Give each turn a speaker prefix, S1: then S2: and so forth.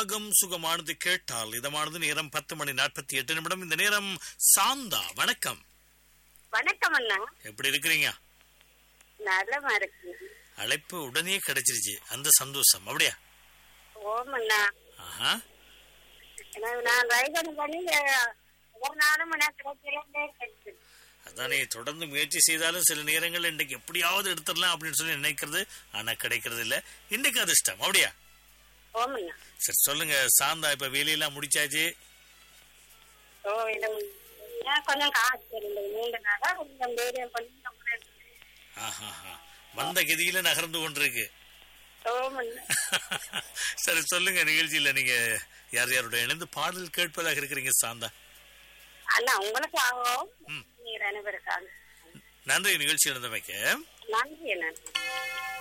S1: ராகம் சுகமானது கேட்டால் இதமானது நேரம் பத்து மணி நாற்பத்தி எட்டு நிமிடம் இந்த நேரம் சாந்தா வணக்கம்
S2: வணக்கம் அண்ணா
S1: எப்படி இருக்கிறீங்க
S2: நல்லமா இருக்கு
S1: அழைப்பு உடனே கிடைச்சிருச்சு அந்த சந்தோஷம் அப்படியா
S2: ஓம் அண்ணா
S1: ஆஹா
S2: எனக்கு நான் ரைகன் பண்ணி அஹ், ஒரு நாளும் நான் கிடைக்கிறேன் கிடைச்சது
S1: அதானே தொடர்ந்து முயற்சி செய்தாலும் சில நேரங்கள் இன்றைக்கு எப்படியாவது எடுத்துடலாம் அப்படின்னு சொல்லி நினைக்கிறது ஆனா கிடைக்கிறது இல்ல இன்னைக்கு அதிர்ஷ்டம் அப்படியா
S2: ஓம் அண்ணா
S1: சரி சொல்லுங்க சாந்தா இப்ப வேலையெல்லாம் முடிச்சாச்சு
S2: ஓ இது நான் கொஞ்சம் காசு தெரியுது நீண்ட நாளா கொஞ்சம் தைரியம் பண்ணி நம்மளே
S1: ஆஹா வந்த கதியில நகர்ந்து கொண்டிருக்கு
S2: ஓம் அண்ணா
S1: சரி சொல்லுங்க நிகழ்ச்சியில நீங்க யார் யாரோட இணைந்து பாடல் கேட்பதாக இருக்கிறீங்க சாந்தா
S2: அண்ணா உங்களுக்கு ஆகும்
S1: ம்.
S2: நீர் அனுபவிருக்காங்க
S1: நன்றி நிகழ்ச்சி நடந்தமைக்க
S2: நன்றி அண்ணா